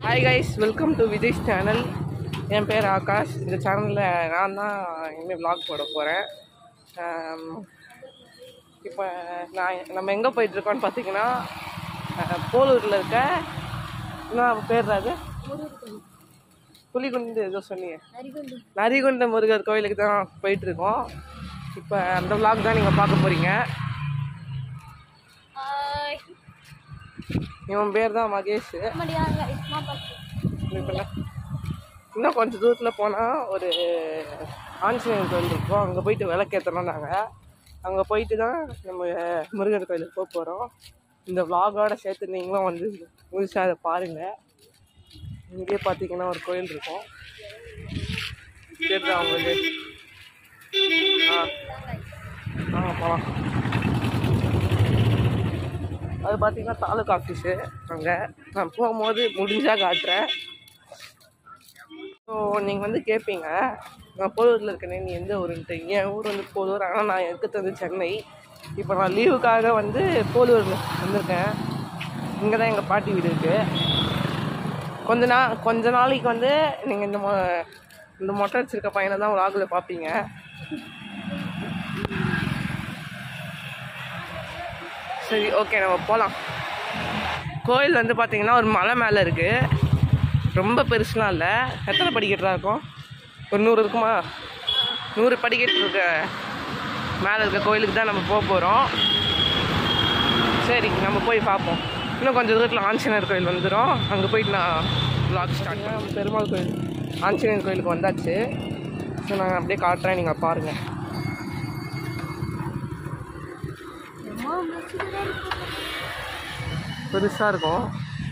Hi guys welcome to Vijay channel என் பேர் ஆகாஷ் இந்த சேனலில் நான் தான் இனிமேல் vlog போட போகிறேன் இப்போ நான் நம்ம எங்கே போயிட்டுருக்கோன்னு பார்த்தீங்கன்னா அஹ், போலூரில் இருக்க என்ன பேர் அது புலிகுண்டு ஏதோ சொன்னீங்க நரிகுண்ட முருகர் கோயிலுக்கு தான் போயிட்டுருக்கோம் இப்போ அந்த vlog தான் நீங்கள் பார்க்க போகிறீங்க இவன் பேர் தான் மகேஷ் இப்ப இன்னும் கொஞ்சம் தூரத்தில் போனால் ஒரு ஆஞ்சநேயர் கோயில் இருக்கும் அங்கே போயிட்டு விளக்கேற்றணும் நாங்கள் அங்கே போயிட்டு தான் நம்ம முருகர் கோயிலுக்கு போக போகிறோம் இந்த vlog-ஓட சேர்த்து நீங்களும் வந்து முழுசாக அதை பாருங்கள் இங்கேயே பார்த்தீங்கன்னா ஒரு கோயில் இருக்கும் தெரியுதா உங்களுக்கு ஆ ஆ போகலாம் அது பார்த்தீங்கன்னா தாலுக்கா ஆஃபீஸு அங்கே நான் போகும்போது முடிஞ்சால் காட்டுறேன் ஸோ நீங்கள் வந்து கேட்பீங்க நான் போலூரில் இருக்கேனே நீ எந்த ஊருன்ட்டு என் ஊர் வந்து போலூர் ஆனால் நான் இருக்கிறது வந்து சென்னை இப்போ நான் லீவுக்காக வந்து போலூரில் வந்திருக்கேன் இங்கே தான் எங்கள் பாட்டி வீடு இருக்குது கொஞ்ச நாள் கொஞ்ச நாளைக்கு வந்து நீங்கள் இந்த மொ இந்த மொட்டை வச்சிருக்க பையனை தான் விலாகில் பார்ப்பீங்க சரி ஓகே நம்ம போகலாம் கோயில் வந்து பார்த்தீங்கன்னா ஒரு மலை மேலே இருக்குது ரொம்ப பெருசுலாம் இல்லை எத்தனை படிக்கட்டுலாம் இருக்கும் ஒரு நூறு இருக்குமா நூறு படிக்கட்டு இருக்க மேலே இருக்க கோயிலுக்கு தான் நம்ம போக போகிறோம் சரி நம்ம போய் பார்ப்போம் இன்னும் கொஞ்சம் தூரத்தில் ஆஞ்சநேயர் கோயில் வந்துடும் அங்கே போயிட்டு நான் vlog ஸ்டார்ட் பண்ணேன் பெருமாள் கோயில் ஆஞ்சநேயர் கோயிலுக்கு வந்தாச்சு ஸோ நான் அப்படியே காட்டுறேன் நீங்கள் பாருங்கள் பெருசாக இருக்கும்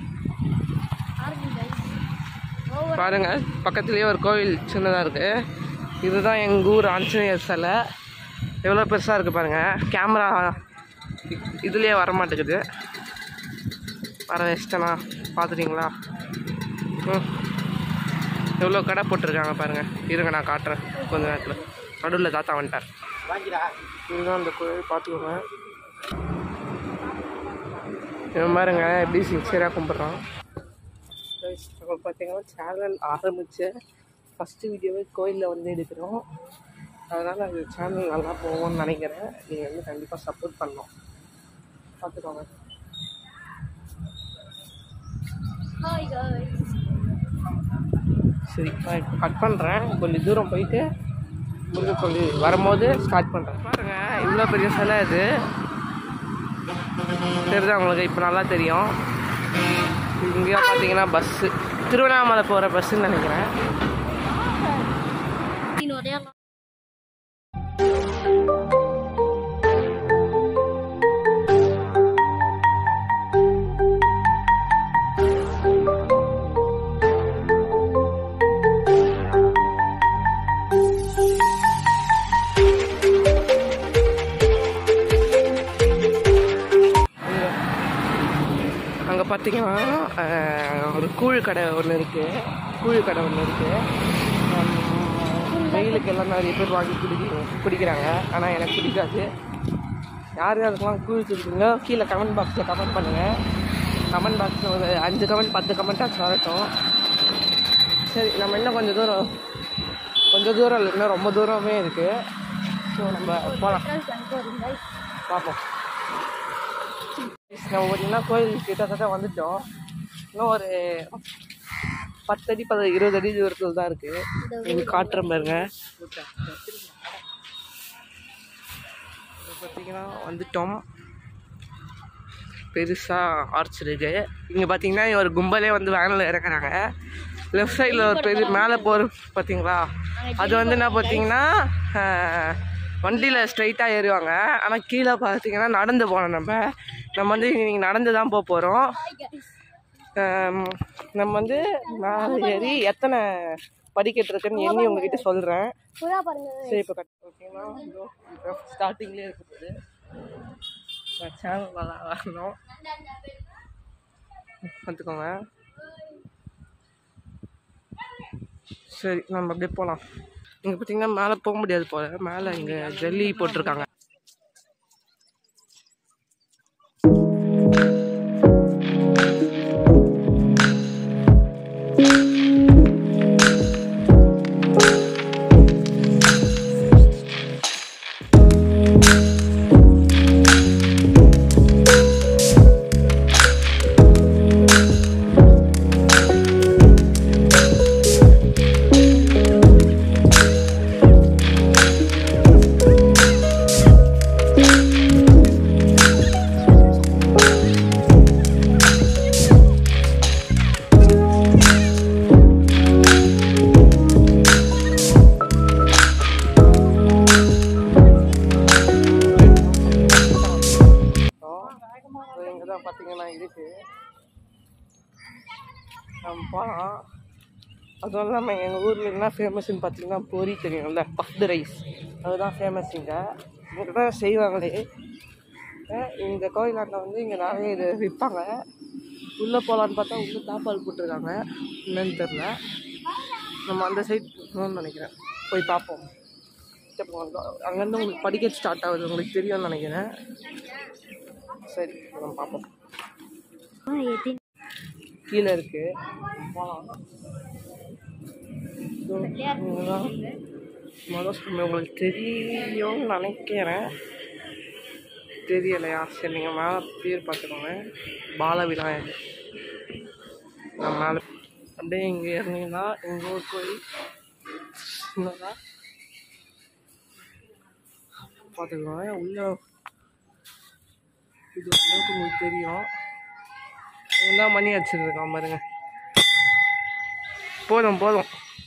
பாருங்க பக்கத்துலேயே ஒரு கோவில் சின்னதாக இருக்குது இதுதான் எங்கள் ஊர் ஆஞ்சநேயர் சிலை எவ்வளோ பெருசாக இருக்குது பாருங்கள் கேமரா இதுலேயே வர மாட்டேங்குது வர வச்சிட்டேனா பார்த்துட்டிங்களா ம் எவ்வளோ கடை போட்டிருக்காங்க பாருங்கள் இருங்க நான் காட்டுறேன் கொஞ்ச நேரத்தில் நடுவில் தாத்தா வந்துட்டார் இதுதான் அந்த கோயில் பார்த்துக்கோங்க இவன் பாருங்க எப்படி சின்சியராக கும்பிட்றான் நம்ம பார்த்தீங்கன்னா சேனல் ஆரம்பித்து ஃபஸ்ட்டு வீடியோவே கோயிலில் வந்து எடுக்கிறோம் அதனால் அந்த சேனல் நல்லா போகும்னு நினைக்கிறேன் நீங்கள் வந்து கண்டிப்பாக சப்போர்ட் பண்ணணும் பார்த்துக்கோங்க சரி நான் இப்போ கட் பண்ணுறேன் கொஞ்சம் தூரம் போயிட்டு முருகர் கோயில் வரும்போது ஸ்டார்ட் பண்ணுறேன் பாருங்க இவ்வளோ பெரிய சிலை இது தெரியுதா உங்களுக்கு இப்போ நல்லா தெரியும் இங்கேயா பார்த்தீங்கன்னா பஸ்ஸு திருவண்ணாமலை போகிற பஸ்ஸுன்னு நினைக்கிறேன் அங்கே பார்த்தீங்கன்னா அஹ், ஒரு கூழ் கடை ஒன்று இருக்குது கூழ் கடை ஒன்று இருக்குது வெயிலுக்கு எல்லாம் நிறைய பேர் வாங்கி குடிக்க குடிக்கிறாங்க ஆனால் எனக்கு பிடிக்காது யார் யாருக்கெல்லாம் கூழ் குடிக்கிறீங்களோ கீழே கமெண்ட் பாக்ஸில் கமெண்ட் பண்ணுங்கள் கமெண்ட் பாக்ஸில் ஒரு அஞ்சு கமெண்ட் பத்து கமெண்ட் ஆச்சு வரட்டும் சரி நம்ம இன்னும் கொஞ்சம் தூரம் கொஞ்சம் தூரம் இல்லை இன்னும் ரொம்ப தூரமே இருக்குது ஸோ நம்ம போகலாம் பார்ப்போம் நம்ம பார்த்தீங்கன்னா கோயில் கிட்டத்தட்ட வந்துட்டோம் இன்னும் ஒரு பத்தடி பத இருபது அடி தூரத்தில் தான் இருக்குது உங்களுக்கு காட்டுறேன் பாருங்க பார்த்தீங்கன்னா வந்துட்டோம் பெருசாக ஆர்ச் இருக்கு இங்கே பார்த்தீங்கன்னா ஒரு கும்பலே வந்து வேனில் இறக்குறாங்க லெஃப்ட் சைடில் ஒரு பெரிய மேலே போகிற பார்த்தீங்களா அது வந்து என்ன பார்த்தீங்கன்னா வண்டியில் ஸ்ட்ரைட்டாக ஏறுவாங்க ஆனால் கீழே பார்த்தீங்கன்னா நடந்து போனோம் நம்ம நம்ம வந்து இன்னைக்கு நடந்து தான் போக போகிறோம் நம்ம வந்து மேலே ஏறி எத்தனை படிக்கட்டு இருக்குன்னு எண்ணி உங்ககிட்ட சொல்கிறேன் சரி இப்போ கட் ஓகேங்களா இதோ ஸ்டார்டிங்லேயே இருக்குது சேனல் நல்லா வரணும் பார்த்துக்கோங்க சரி நம்ம அப்படியே போகலாம் இங்கே பார்த்தீங்கன்னா மேலே போக முடியாது போல மேலே இங்கே ஜல்லி போட்டிருக்காங்க இங்கே தான் பார்த்தீங்கன்னா இருக்கு நம்ம போகலாம் அதுவும் இல்லாமல் எங்கள் ஊரில் என்ன ஃபேமஸ்ன்னு பார்த்தீங்கன்னா பொரி தெரியும்ல பஃப்டு ரைஸ் அதுதான் ஃபேமஸ் இங்கே இங்கே தான் செய்வாங்களே அஹ் இந்த கோயிலாண்ட வந்து இங்கே நிறைய இது விற்பாங்க உள்ளே போகலான்னு பார்த்தா உள்ளே தாப்பால் போட்டிருக்காங்க என்னன்னு தெரில நம்ம அந்த சைட் போகணும்னு நினைக்கிறேன் போய் பார்ப்போம் கிட்ட போகணும். அங்கேருந்து உங்களுக்கு படிக்க ஸ்டார்ட் ஆகுது உங்களுக்கு தெரியும்னு நினைக்கிறேன் சரி நம்ம பார்ப்போம் கீழே இருக்கு போகலாம் மதசாமி உங்களுக்கு தெரியும்னு நினைக்கிறேன் தெரியலையா சரி நீங்கள் மேலே பேர் பார்த்துக்கோங்க பால விநாயகர் நான் மேலே அப்படியே இங்கே இருந்தீங்கன்னா எங்கள் ஊர் கோயில் சின்னதா பார்த்துக்கோங்க உள்ள இது அளவுக்கு உங்களுக்கு தெரியும் என்ன மணி வச்சுருக்கான் பாருங்க போதும் போதும்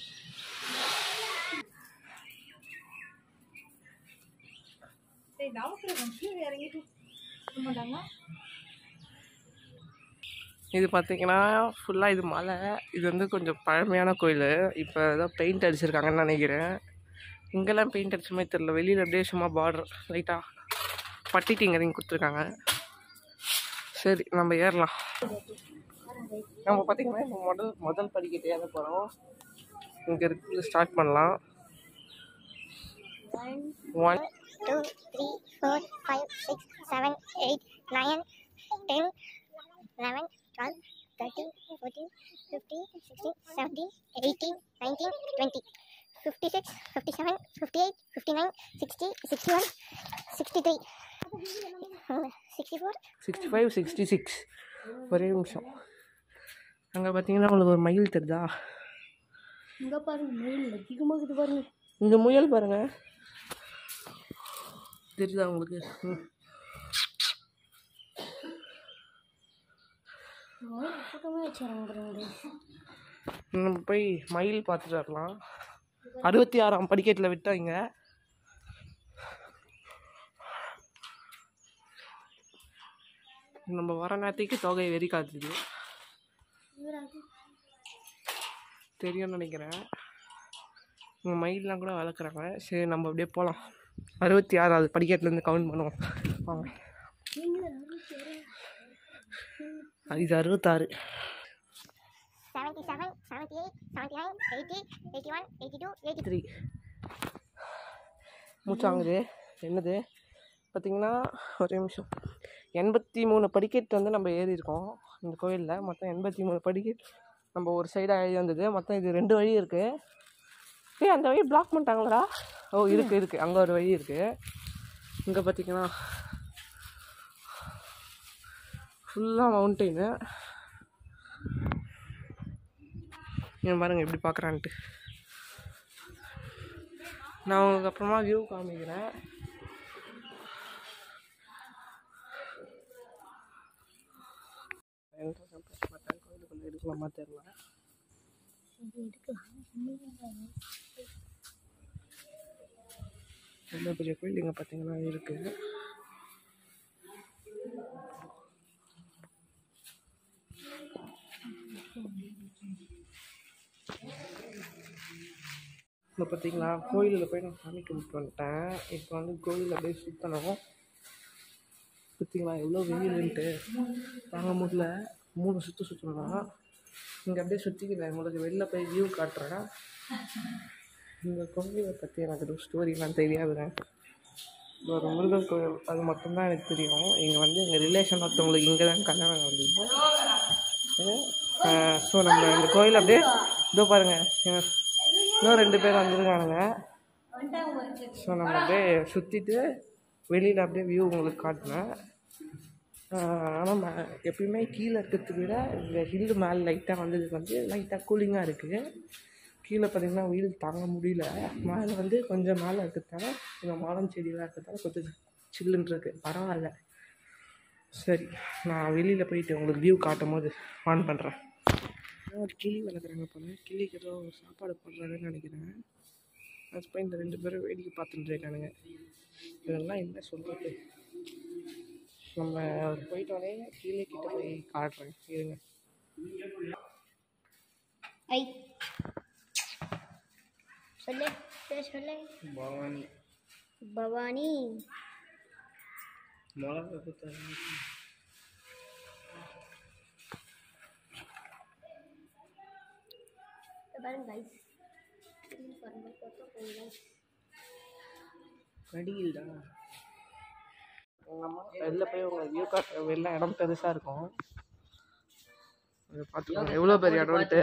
இது பார்த்தீங்கன்னா ஃபுல்லாக இது மலை இது வந்து கொஞ்சம் பழமையான கோயில் இப்போ ஏதோ பெயிண்ட் அடிச்சிருக்காங்கன்னு நினைக்கிறேன் இங்கெல்லாம் பெயிண்ட் அடிச்ச மாதிரி தெரில வெளியில் அப்படியே சும்மா பார்டர் லைட்டாக பட்டி டிங்கரிங் கொடுத்துருக்காங்க சரி நம்ம ஏறலாம் நம்ம பார்த்தீங்கன்னா இப்போ முதல் முதல் படிக்கட்டு ஏற போகிறோம் இங்கே இருக்கு ஸ்டார்ட் பண்ணலாம் one two, three, four, five, six, seven, eight, nine, ten, eleven, twelve, thirteen, fourteen, fifteen, sixteen, seventeen, eighteen, nineteen, twenty, fifty-six, fifty-seven, fifty-eight, fifty-nine, sixty, sixty-one, sixty-three, sixty-four, sixty five sixty six ஒரே நிமிஷம் அங்கே பார்த்தீங்கன்னா உங்களுக்கு ஒரு மயில் தெரியுதா இங்க பாருங்க மயில் அதிகமாக இருக்குது பாருங்க இங்கே முயல் பாருங்க தெரியுதா உங்களுக்கு ம். கூட்டமே வச்சுறாங்க நம்ம போய் மயில் பார்த்துட்டு வரலாம் அறுபத்தி ஆறாம் படிக்கட்டில் விட்டாங்க நம்ம வர நேரத்துக்கு தொகை வெறி காத்துது தெரியும்னு நினைக்கிறேன் இங்கே மயிலெலாம் கூட வளர்க்குறாங்க சரி நம்ம அப்படியே போகலாம் அறுபத்தி ஆறாவது படிக்கட்டுலேருந்து கவுண்ட் பண்ணுவோம் வாங்க இது அறுபத்தாறு seventy-seven, seventy-eight, seventy-nine, eighty, eighty-one, eighty-two, eighty. Three மூச்சாங்குது என்னது பார்த்தீங்கன்னா ஒரு நிமிஷம் எண்பத்தி மூணு படிக்கட்டு வந்து நம்ம ஏறி இருக்கோம் இந்த கோயிலில் மொத்தம் எண்பத்தி மூணு படிக்கட்டு நம்ம ஒரு சைடாக எழுதி வந்தது மொத்தம் இது ரெண்டு வழி இருக்குது ஏய் அந்த வழி பிளாக் பண்ணிட்டாங்களா ஓ இருக்குது இருக்குது அங்கே ஒரு வழி இருக்குது இங்கே பார்த்தீங்கன்னா ஃபுல்லாக மவுண்டெயின் இவன் பாருங்க எப்படி பார்க்குறான்ட்டு நான் உங்களுக்கு அப்புறமா வியூ காமிக்கிறேன் கோயிலுக்குள்ள எடுக்கலாமா தெரியல ரொம்ப பெரிய கோயில் இங்கே பார்த்தீங்கன்னா இருக்குது இப்போ பார்த்தீங்களா கோயிலில் போய் நான் சாமி கும்பிட்டு வந்துட்டேன் இப்போ வந்து கோயில் அப்படியே சுற்றணும் பார்த்தீங்களா எவ்வளோ வெயிலுன்ட்டு தாங்க முடியல மூணு சுற்று சுற்றணும் இங்கே அப்படியே சுற்றிக்கிறேன் உங்களுக்கு வெளில போய் வியூ காட்டுறேன் இந்த கோயிலை பற்றி எனக்கு ஒரு ஸ்டோரிலாம் தெரியாதுங்க இது ஒரு முருகன் கோயில் அது மட்டும்தான் எனக்கு தெரியும் இங்கே வந்து எங்கள் ரிலேஷன் ஒருத்தவங்களுக்கு இங்கே தான் கல்யாணம் வந்தது ஸோ நம்ம இந்த கோயில் அப்படியே இதோ பாருங்க இவன் இன்னும் ரெண்டு பேர் வந்திருக்கானுங்க ஸோ நம்ம அப்படியே சுற்றிட்டு வெளியில் அப்படியே வியூ உங்களுக்கு காட்டினேன் ஆனால் ம எப்பயுமே கீழே இருக்கிறத விட இந்த ஹில்லு மேலே லைட்டாக வந்ததுக்கு வந்து லைட்டாக கூலிங்காக இருக்குது கீழே பார்த்தீங்கன்னா வெயில் தாங்க முடியல மேலே வந்து கொஞ்சம் மேலே இருக்கிறதால இந்த மரம் செடியெல்லாம் இருக்கிறதால கொஞ்சம் சில்லுன்னு இருக்கு பரவாயில்ல சரி நான் வெளியில் போயிட்டு உங்களுக்கு வியூ காட்டும் போது ஆன் பண்ணுறேன் ஒரு கிளி வளர்க்குறாங்க போல கிளிக்கு ஏதோ சாப்பாடு போடுறாங்கன்னு நினைக்கிறேன் அது போய் இந்த ரெண்டு பேரும் வேடிக்கை பார்த்துட்டு இருக்கானுங்க இதெல்லாம் என்ன சொல்கிறது நம்ம போயிட்டோடனே கீழே கிட்ட போய் காட்டுறேன் இருங்க ஐ சொல்லு பேர் சொல்லு பவானி பவானி மிளகா குத்தாங்க இங்க பாருங்க கைஸ் பாருங்க guys. கடியில்டா உங்கள் அம்மா வெளில போய் உங்கள் வியூ காட்டுற வெளில இடம் பெருசாக இருக்கும் அதை பார்த்துக்கோங்க எவ்வளோ பெரிய இடம்ட்டு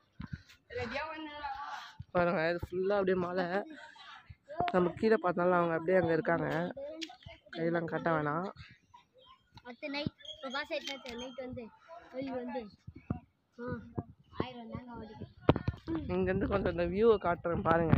பாருங்க இது ஃபுல்லாக அப்படியே மலை நம்ம கீழே பார்த்தாலும் அவங்க அப்படியே அங்கே இருக்காங்க கையெல்லாம் கட்ட வேணாம் அடுத்த நைட் இப்போ பாஸ் ஆயிட்டு நைட் வந்து கோயில் வந்து ஆ ஆயிரம் தாங்க ஓடிக்கு இங்கேருந்து கொஞ்சம் இந்த வியூவை காட்டுறேன் பாருங்க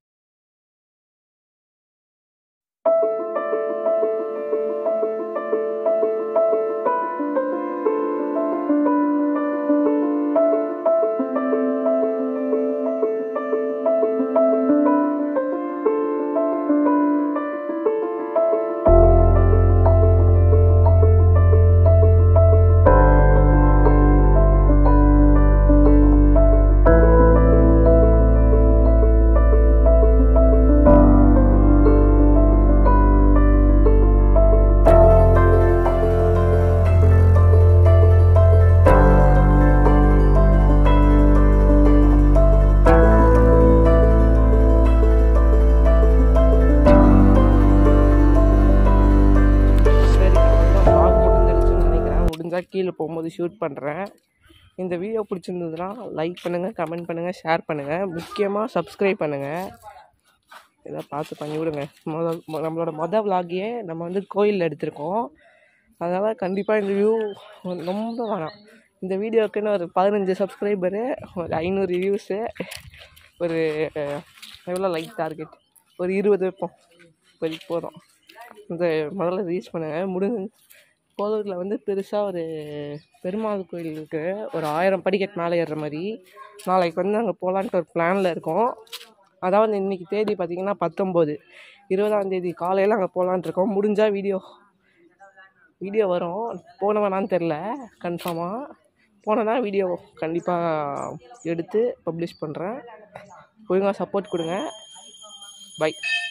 சரி vlog முடிஞ்சிருச்சுன்னு நினைக்கிறேன் முடிஞ்சால் கீழே போகும்போது ஷூட் பண்ணுறேன் இந்த வீடியோ பிடிச்சிருந்ததுன்னா லைக் பண்ணுங்கள் கமெண்ட் பண்ணுங்கள் ஷேர் பண்ணுங்கள் முக்கியமாக சப்ஸ்கிரைப் பண்ணுங்கள் இதை பார்த்து பண்ணி விடுங்க முதல் மொ- நம்மளோட மொதல் vlog-ஏ நம்ம வந்து கோயிலில் எடுத்திருக்கோம் அதனால் கண்டிப்பாக இந்த வியூ ரொம்ப வேணாம் இந்த வீடியோக்குன்னு ஒரு பதினஞ்சு சப்ஸ்கிரைபரு ஒரு ஐநூறு வியூஸு ஒரு அஹ், எவ்வளோ லைக் டார்கெட் ஒரு இருபது வைப்போம் இப்போதைக்கு போதும் இந்த முதல்ல ரீச் பண்ணுங்கள் முடிஞ்சு கோலூரில் வந்து பெருசாக ஒரு பெருமாள் கோயில் இருக்குது ஒரு ஆயிரம் படிக்கட்டு மேலே ஏறுற மாதிரி நாளைக்கு வந்து அங்கே போகலான்ட்டு ஒரு பிளானில் இருக்கோம் அதாவது இன்றைக்கி தேதி பார்த்திங்கன்னா பத்தொம்போது இருபதாம் தேதி காலையில் அங்கே போகலான்ட்டு இருக்கோம் முடிஞ்சால் வீடியோ வீடியோ வரும் போன வேணான்னு தெரில கன்ஃபார்மாக போனேன்னா வீடியோ கண்டிப்பாக எடுத்து பப்ளிஷ் பண்ணுறேன் ஒழுங்காக சப்போர்ட் கொடுங்க பை